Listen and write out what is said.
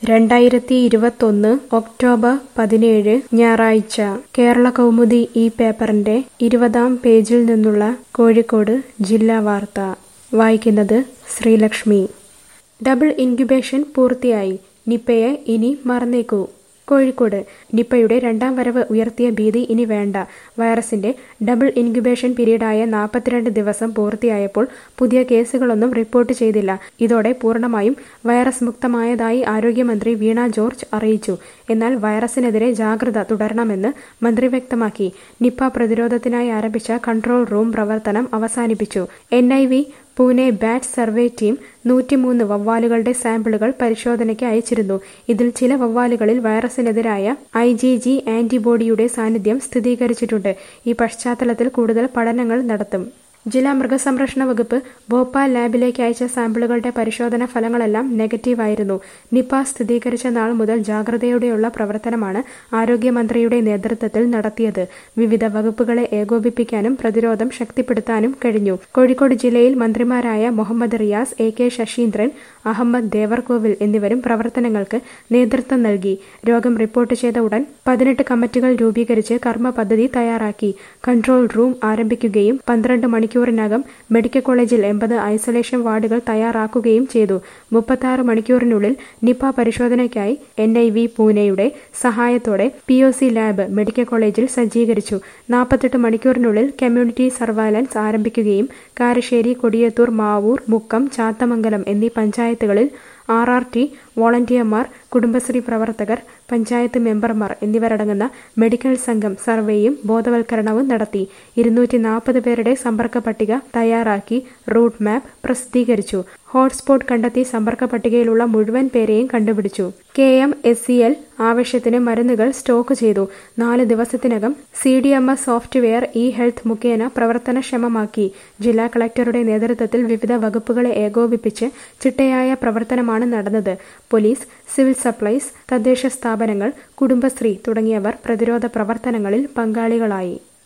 രണ്ടായിരത്തി ഇരുപത്തൊന്ന് ഒക്ടോബർ പതിനേഴ് ഞായറാഴ്ച കേരള കൗമുദി ഈ പേപ്പറിന്റെ ഇരുപതാം പേജിൽ നിന്നുള്ള കോഴിക്കോട് ജില്ലാ വാർത്ത വായിക്കുന്നത് ശ്രീലക്ഷ്മി ഡബിൾ ഇൻക്യുബേഷൻ പൂർത്തിയായി നിപ്പയെ ഇനി മറന്നേക്കൂ കോഴിക്കോട് നിപ്പയുടെ രണ്ടാം വരവ് ഉയർത്തിയ ഭീതി ഇനി വേണ്ട വൈറസിന്റെ ഡബിൾ ഇൻക്യുബേഷൻ പീരീഡായ നാൽപ്പത്തിരണ്ട് ദിവസം പൂർത്തിയായപ്പോൾ പുതിയ കേസുകളൊന്നും റിപ്പോർട്ട് ചെയ്തില്ല ഇതോടെ പൂർണ്ണമായും വൈറസ് മുക്തമായതായി ആരോഗ്യമന്ത്രി വീണ ജോർജ് അറിയിച്ചു എന്നാൽ വൈറസിനെതിരെ ജാഗ്രത തുടരണമെന്ന് മന്ത്രി വ്യക്തമാക്കി നിപ്പ പ്രതിരോധത്തിനായി ആരംഭിച്ച കൺട്രോൾ റൂം പ്രവർത്തനം അവസാനിപ്പിച്ചു N I V Pune bat survey team നൂറ്റിമൂന്ന് വവ്വാലുകളുടെ സാമ്പിളുകൾ പരിശോധനയ്ക്ക് അയച്ചിരുന്നു ഇതിൽ ചില വവ്വാലുകളിൽ വൈറസിനെതിരായ ഐ ജി ജി ആന്റിബോഡിയുടെ സാന്നിധ്യം സ്ഥിരീകരിച്ചിട്ടുണ്ട് ഈ പശ്ചാത്തലത്തിൽ കൂടുതൽ പഠനങ്ങൾ നടത്തും ജില്ലാ മൃഗസംരക്ഷണ വകുപ്പ് ഭോപ്പാൽ ലാബിലേക്ക് അയച്ച സാമ്പിളുകളുടെ പരിശോധന ഫലങ്ങളെല്ലാം നെഗറ്റീവായിരുന്നു നിപ സ്ഥിരീകരിച്ച നാൾ മുതൽ ജാഗ്രതയോടെയുള്ള പ്രവർത്തനമാണ് ആരോഗ്യമന്ത്രിയുടെ നേതൃത്വത്തിൽ നടത്തിയത് വിവിധ വകുപ്പുകളെ ഏകോപിപ്പിക്കാനും പ്രതിരോധം ശക്തിപ്പെടുത്താനും കഴിഞ്ഞു കോഴിക്കോട് ജില്ലയിൽ മന്ത്രിമാരായ മുഹമ്മദ് റിയാസ് എ കെ ശശീന്ദ്രൻ അഹമ്മദ് ദേവർകോവിൽ എന്നിവരും പ്രവർത്തനങ്ങൾക്ക് നേതൃത്വം നൽകി രോഗം റിപ്പോർട്ട് ചെയ്ത ഉടൻ പതിനെട്ട് കമ്മിറ്റികൾ രൂപീകരിച്ച് കർമ്മ പദ്ധതി തയ്യാറാക്കി കൺട്രോൾ റൂം ആരംഭിക്കുകയും പന്ത്രണ്ട് മണിക്കൂറിനകം മെഡിക്കൽ കോളേജിൽ എൺപത് ഐസൊലേഷൻ വാർഡുകൾ തയ്യാറാക്കുകയും ചെയ്തു മുപ്പത്തി മണിക്കൂറിനുള്ളിൽ നിപ പരിശോധനയ്ക്കായി എൻ ഐ വി പൂനെയുടെ സഹായത്തോടെ P O C lab medical കോളേജിൽ സജ്ജീകരിച്ചു നാൽപ്പത്തെട്ട് മണിക്കൂറിനുള്ളിൽ കമ്മ്യൂണിറ്റി സർവൈലൻസ് ആരംഭിക്കുകയും കാരശ്ശേരി കൊടിയത്തൂർ മാവൂർ മുക്കം ചാത്തമംഗലം എന്നീ പഞ്ചായത്തുകളിൽ ആർ ആർ ടി വോളണ്ടിയർമാർ കുടുംബശ്രീ പ്രവർത്തകർ പഞ്ചായത്ത് മെമ്പർമാർ എന്നിവരടങ്ങുന്ന മെഡിക്കൽ സംഘം സർവേയും ബോധവൽക്കരണവും നടത്തി ഇരുന്നൂറ്റി നാൽപ്പത് പേരുടെ സമ്പർക്ക പട്ടിക തയ്യാറാക്കി റൂട്ട് മാപ്പ് പ്രസിദ്ധീകരിച്ചു ഹോട്ട്സ്പോട്ട് കണ്ടെത്തി സമ്പർക്ക പട്ടികയിലുള്ള മുഴുവൻ പേരെയും കണ്ടുപിടിച്ചു K M S C L ആവശ്യത്തിന് മരുന്നുകൾ സ്റ്റോക്ക് ചെയ്തു നാല് ദിവസത്തിനകം C D M S software E health മുഖേന പ്രവർത്തനക്ഷമമാക്കി ജില്ലാ കളക്ടറുടെ നേതൃത്വത്തിൽ വിവിധ വകുപ്പുകളെ ഏകോപിപ്പിച്ച് ചിട്ടയായ പ്രവർത്തനമാണ് നടന്നത് പോലീസ് സിവിൽ സപ്ലൈസ് തദ്ദേശ സ്ഥാപനങ്ങൾ കുടുംബശ്രീ തുടങ്ങിയവർ പ്രതിരോധ പ്രവർത്തനങ്ങളിൽ പങ്കാളികളായി